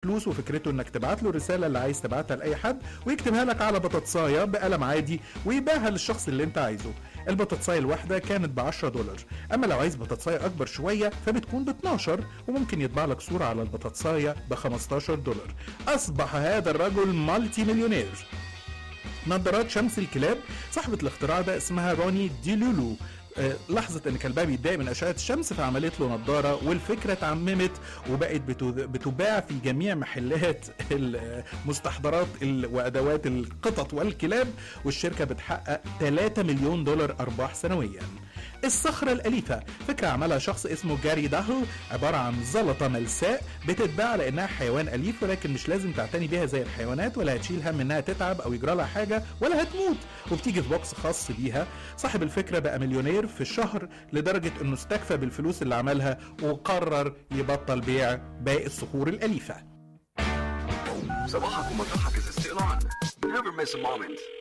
فلوس وفكرته انك تبعت له الرساله اللي عايز تبعتها لاي حد ويكتبها لك على بطاطسايه بقلم عادي ويبيعها للشخص اللي انت عايزه البطاطسايه الواحده كانت ب 10 دولار اما لو عايز بطاطسايه اكبر شويه فبتكون ب 12 وممكن يطبع لك صوره على البطاطسايه ب 15 دولار اصبح هذا الرجل مالتي مليونير نظارات شمس الكلاب صاحبة الاختراع ده اسمها روني ديلولو آه، لاحظت ان كلبها بيتضايق من اشعه الشمس فعملت له نظاره والفكره اتعممت وبقت بتو- بتباع في جميع محلات المستحضرات ال- وادوات القطط والكلاب والشركه بتحقق 3 مليون دولار ارباح سنويا الصخرة الأليفة فكرة عملها شخص اسمه جاري داهل عبارة عن زلطة ملساء بتتباع لأنها حيوان أليف ولكن مش لازم تعتني بيها زي الحيوانات ولا هتشيل هم إنها تتعب أو يجرى لها حاجة ولا هتموت وبتيجي في بوكس خاص بيها صاحب الفكرة بقى مليونير في الشهر لدرجة إنه استكفى بالفلوس اللي عملها وقرر يبطل بيع باقي الصخور الأليفة صباحك ومطرحك is still on. Never miss a moment.